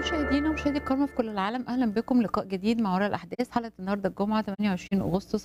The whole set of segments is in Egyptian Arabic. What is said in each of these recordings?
مشاهدينا ومشاهدي الكرام في كل العالم اهلا بكم لقاء جديد مع وراء الاحداث حلقه النهارده الجمعه 28 اغسطس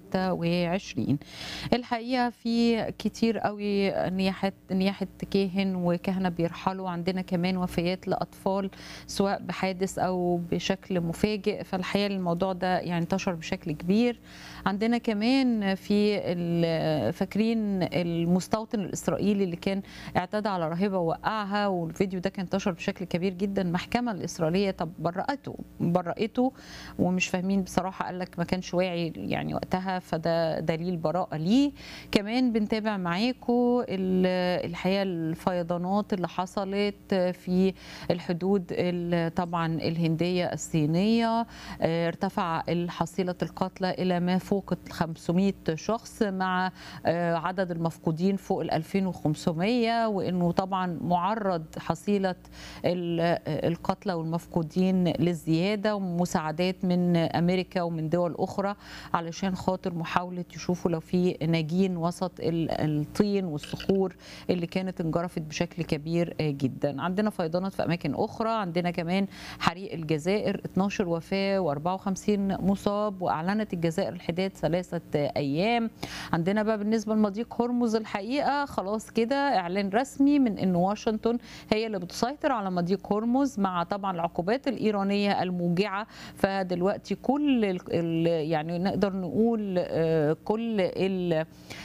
2026 الحقيقه في كتير قوي نياحه نياحه كاهن وكهنه بيرحلوا عندنا كمان وفيات لاطفال سواء بحادث او بشكل مفاجئ فالحقيقه الموضوع ده يعني انتشر بشكل كبير عندنا كمان في ال- فاكرين المستوطن الاسرائيلي اللي كان اعتدى على راهبه ووقعها والفيديو ده كان انتشر بشكل كبير جدا المحكمه الاسرائيليه طب برأته برأته ومش فاهمين بصراحه قال لك ما كانش واعي يعني وقتها فده دليل براءه ليه كمان بنتابع معاكم ال- الحقيقه الفيضانات اللي حصلت في الحدود ال- طبعا الهنديه الصينيه آه، ارتفع حصيله القتلى الى ما فوق ال 500 شخص مع آه، عدد المفقودين فوق ال 2500 وانه طبعا معرض حصيله ال- القتلى والمفقودين للزياده ومساعدات من امريكا ومن دول اخرى علشان خاطر محاوله يشوفوا لو في ناجين وسط ال- الطين والصخور اللي كانت انجرفت بشكل كبير آه، جدا عندنا فيضانات في اماكن اخرى عندنا كمان حريق الجزائر 12 وفاه و54 مصاب واعلنت الجزائر الحداد ثلاثه ايام عندنا بقى بالنسبه لمضيق هرمز الحقيقه خلاص كده اعلان رسمي من ان واشنطن هي اللي بتسيطر على مضيق هرمز مع طبعا العقوبات الايرانيه الموجعه فدلوقتي كل ال ال يعني نقدر نقول آه، كل ال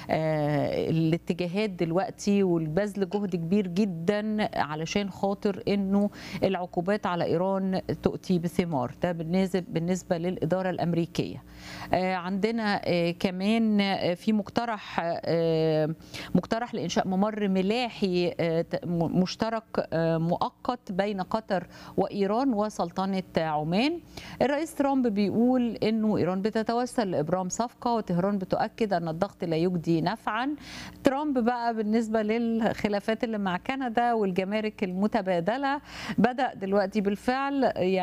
آه، الاتجاهات دلوقتي والبذل جهد كبير جدا علشان خاطر انه العقوبات على ايران تؤتي بثمار ده بالنسبه بالنسبه للاداره الامريكيه آه، عندنا آه، كمان آه، في مقترح آه، مقترح لانشاء ممر ملاحي آه، ت- م- مشترك آه، مؤقت بين قطر وايران وسلطنه عمان الرئيس ترامب بيقول انه ايران بتتوسل لابرام صفقه وطهران بتؤكد ان الضغط لا يجدي نفعا ترامب بقى بالنسبه للخلافات اللي مع كندا والجمارك المتبادله بدا دلوقتي بالفعل يعني